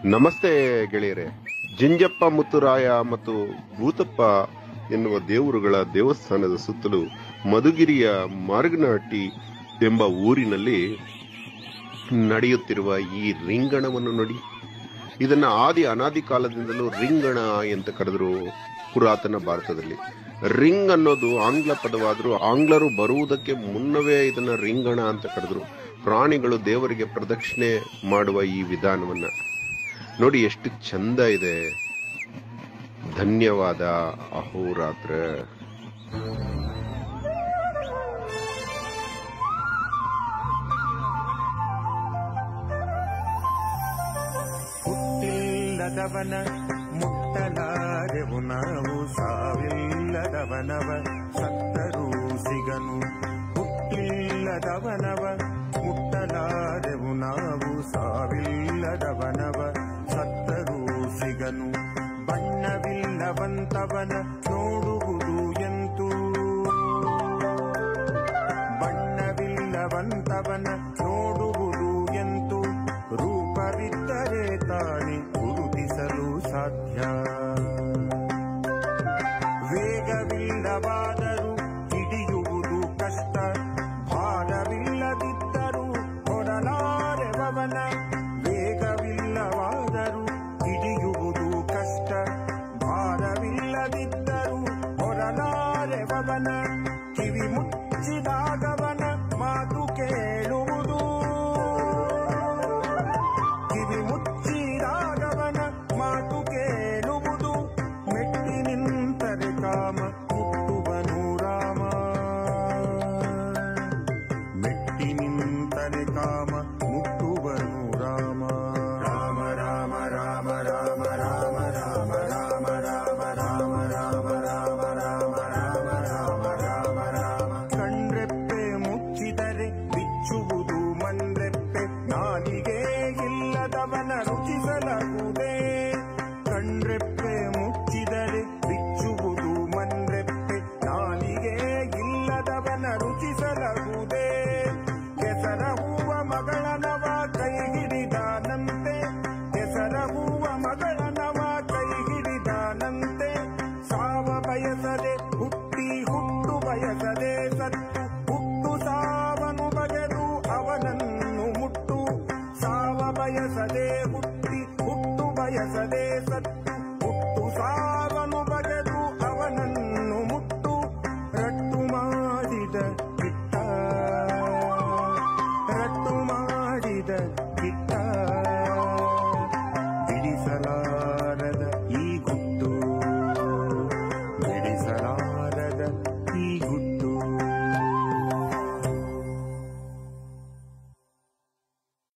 ನಮಸ್ತೆ ಗೆಳೆಯರೆ ಜಿಂಜಪ್ಪ ಮುತ್ತುರಾಯ ಮತ್ತು ಭೂತಪ್ಪ ಎನ್ನುವ ದೇವರುಗಳ ದೇವಸ್ಥಾನದ ಸುತ್ತಲೂ ಮಧುಗಿರಿಯ ಮಾರ್ಗನಹಟ್ಟಿ ಎಂಬ ಊರಿನಲ್ಲಿ ನಡೆಯುತ್ತಿರುವ ಈ ರಿಂಗಣವನ್ನು ನೋಡಿ ಇದನ್ನ ಆದಿ ಅನಾದಿ ಕಾಲದಿಂದಲೂ ರಿಂಗಣ ಅಂತ ಕರೆದರು ಪುರಾತನ ಭಾರತದಲ್ಲಿ ರಿಂಗ್ ಅನ್ನೋದು ಆಂಗ್ಲ ಪದವಾದರೂ ಆಂಗ್ಲರು ಬರುವುದಕ್ಕೆ ಮುನ್ನವೇ ಇದನ್ನ ರಿಂಗಣ ಅಂತ ಕರೆದ್ರು ಪ್ರಾಣಿಗಳು ದೇವರಿಗೆ ಪ್ರದಕ್ಷಿಣೆ ಮಾಡುವ ಈ ವಿಧಾನವನ್ನ ನೋಡಿ ಎಷ್ಟು ಚಂದ ಇದೆ ಧನ್ಯವಾದ ಅಹೋರಾತ್ರ ಹುಟ್ಟಿಲ್ಲದವನ ಮುಟ್ಟಲಾರೆವು ನಾವು ಸಾವಿಲ್ಲದವನವ ಸತ್ತರೂ ಸಿಗನು ಹುಟ್ಟಿಲ್ಲದವನವ ಮುಟ್ಟಲಾರೆವು ನಾವು ಸಾವಿಲ್ಲದವನವ ಸತ್ತರೂ ಸಿಗನು ಬಣ್ಣವಿಲ್ಲವಂತವನ ನೋಡುವುದು ಎಂತೂ ಬಣ್ಣವಿಲ್ಲವಂತವನ ನೋಡುವುದು ಎಂತು ರೂಪವಿದ್ದರೆ ತಾನೆ ಗುರುತಿಸಲು ಸಾಧ್ಯ ವೇಗವಿಲ್ಲವಾದರೂ ಹಿಡಿಯುವುದು ಕಷ್ಟ ಭಾರವಿಲ್ಲದಿದ್ದರೂ ಹೊರಲಾರೆವವನ ವೇಗವಿಲ್ಲವಾದರೂ ಹಿಡಿಯುವುದು ಕಷ್ಟ ಭಾರವಿಲ್ಲದಿದ್ದರೂ ಹೊರಲಾರೆವವನ ಕಿವಿ ಮುಚ್ಚಿದಾಗವನ ಮಾತು ಕೇಳುವುದು ಕಿವಿ ಮುಚ್ಚಿದಾಗವನ ಮಾತು ಕೇಳುವುದು ಮೆಟ್ಟಿ ನಿಂತರೆ ಕಾಮ ಮುಟ್ಟುವನು ರಾಮ ಮೆಟ್ಟಿ ನಿಂತರೆ ಕಾಮ ಮುಟ್ಟುವನು ರಾಮ ರಾಮ ರಾಮ ರಾಮ ರಾಮ ರಾಮ ರಾಮ ರಾಮ ರಾಮ ರಾಮ ರಾಮ ರಾಮ ರಾಮ ರಾಮ ರಾಮ ರಾಮ ರಾಮ ಕಣ್ರೆಪ್ಪೆ ಮುಚ್ಚಿದರೆ ಬಿಚ್ಚುವುದು ಮನ್ರೆಪ್ಪೆ ನಾಲಿಗೆ ಇಲ್ಲದವನ ರುಚಿಸಲಗುವುದು